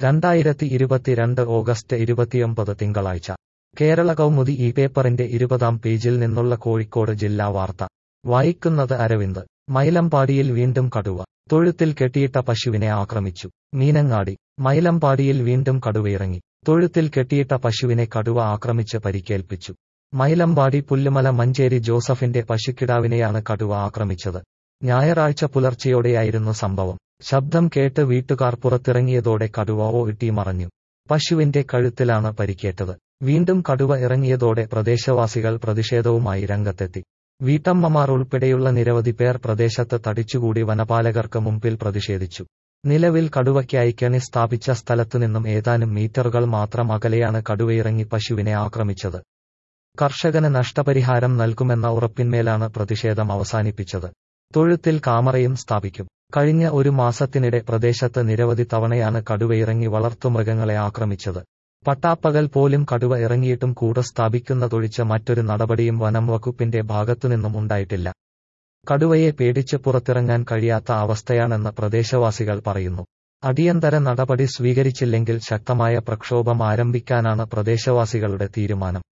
രണ്ടായിരത്തി ഇരുപത്തിരണ്ട് ഓഗസ്റ്റ് ഇരുപത്തിയൊമ്പത് തിങ്കളാഴ്ച കേരള കൗമുദി ഈ പേപ്പറിന്റെ ഇരുപതാം പേജിൽ നിന്നുള്ള കോഴിക്കോട് ജില്ലാ വാർത്ത വായിക്കുന്നത് അരവിന്ദ് മൈലമ്പാടിയിൽ വീണ്ടും കടുവ തൊഴുത്തിൽ കെട്ടിയിട്ട പശുവിനെ ആക്രമിച്ചു മീനങ്ങാടി മൈലമ്പാടിയിൽ വീണ്ടും കടുവയിറങ്ങി തൊഴുത്തിൽ കെട്ടിയിട്ട പശുവിനെ കടുവ ആക്രമിച്ച് പരിക്കേൽപ്പിച്ചു മൈലമ്പാടി പുല്ലുമല മഞ്ചേരി ജോസഫിന്റെ പശുക്കിടാവിനെയാണ് കടുവ ആക്രമിച്ചത് ഞായറാഴ്ച പുലർച്ചെയോടെയായിരുന്നു സംഭവം ശബ്ദം കേട്ട് വീട്ടുകാർ പുറത്തിറങ്ങിയതോടെ കടുവ ഓട്ടി മറഞ്ഞു പശുവിന്റെ കഴുത്തിലാണ് പരിക്കേറ്റത് വീണ്ടും കടുവ ഇറങ്ങിയതോടെ പ്രദേശവാസികൾ പ്രതിഷേധവുമായി രംഗത്തെത്തി വീട്ടമ്മമാർ ഉൾപ്പെടെയുള്ള നിരവധി പേർ പ്രദേശത്ത് തടിച്ചുകൂടി വനപാലകർക്ക് മുമ്പിൽ പ്രതിഷേധിച്ചു നിലവിൽ കടുവയ്ക്കായി കെണി സ്ഥാപിച്ച സ്ഥലത്തുനിന്നും ഏതാനും മീറ്ററുകൾ മാത്രം അകലെയാണ് കടുവയിറങ്ങി പശുവിനെ ആക്രമിച്ചത് കർഷകന് നഷ്ടപരിഹാരം നൽകുമെന്ന ഉറപ്പിന്മേലാണ് പ്രതിഷേധം അവസാനിപ്പിച്ചത് തൊഴുത്തിൽ കാമറയും സ്ഥാപിക്കും കഴിഞ്ഞ ഒരു മാസത്തിനിടെ പ്രദേശത്ത് നിരവധി തവണയാണ് കടുവയിറങ്ങി വളർത്തുമൃഗങ്ങളെ ആക്രമിച്ചത് പട്ടാപ്പകൽ പോലും കടുവ ഇറങ്ങിയിട്ടും കൂട് സ്ഥാപിക്കുന്നതൊഴിച്ച് മറ്റൊരു നടപടിയും വനം വകുപ്പിന്റെ ഭാഗത്തുനിന്നും ഉണ്ടായിട്ടില്ല കടുവയെ പേടിച്ച് പുറത്തിറങ്ങാൻ കഴിയാത്ത അവസ്ഥയാണെന്ന് പ്രദേശവാസികൾ പറയുന്നു അടിയന്തര നടപടി സ്വീകരിച്ചില്ലെങ്കിൽ ശക്തമായ പ്രക്ഷോഭം ആരംഭിക്കാനാണ് പ്രദേശവാസികളുടെ തീരുമാനം